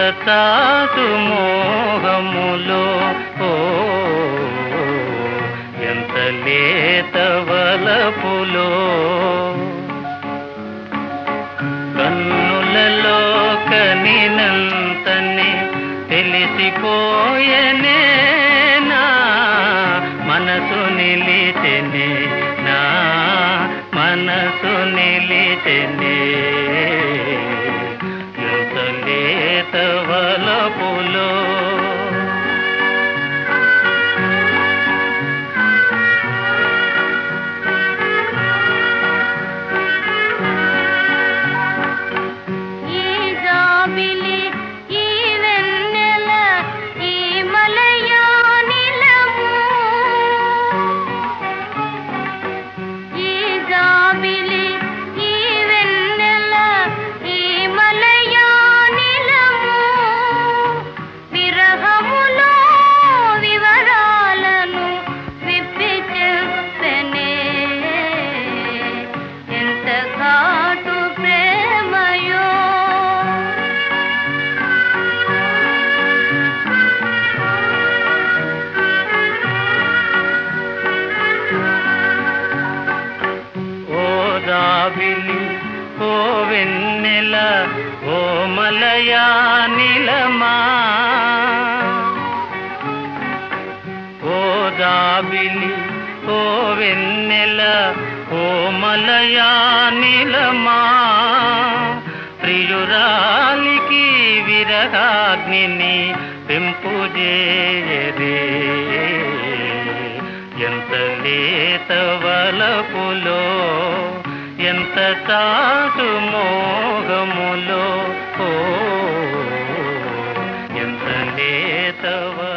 చాటు మోహములో ఓ ఎంత లేత వలపులో కన్నులలో కనినంతనే తెలిసిపోయనే నా మనసు నిలిచెనే నా మనసు నిలిచెనే ఎంత లేత వలపులో ఈ జాబిలి ఈ వెన్నెల ఈ మలయానిలము ఈ జాబిలి ఈ వెన్నెల ఈ మలయానిలము విరహములో వివరాలను విప్పి చెప్పనే ఎంత ఘాటు ప్రేమయో ఓ దావిలి ఓ వెన్నెల ఓ మలయానిలమా ఓ దావిలి ఓ వెన్నెల ఓ మలయానిలమా ప్రియురాలికి విరహాగ్నిని పెంపు చేయరే ఎంత లేత వలపులో ఎంత చాటు మోహములో ఓ ఎంత లేత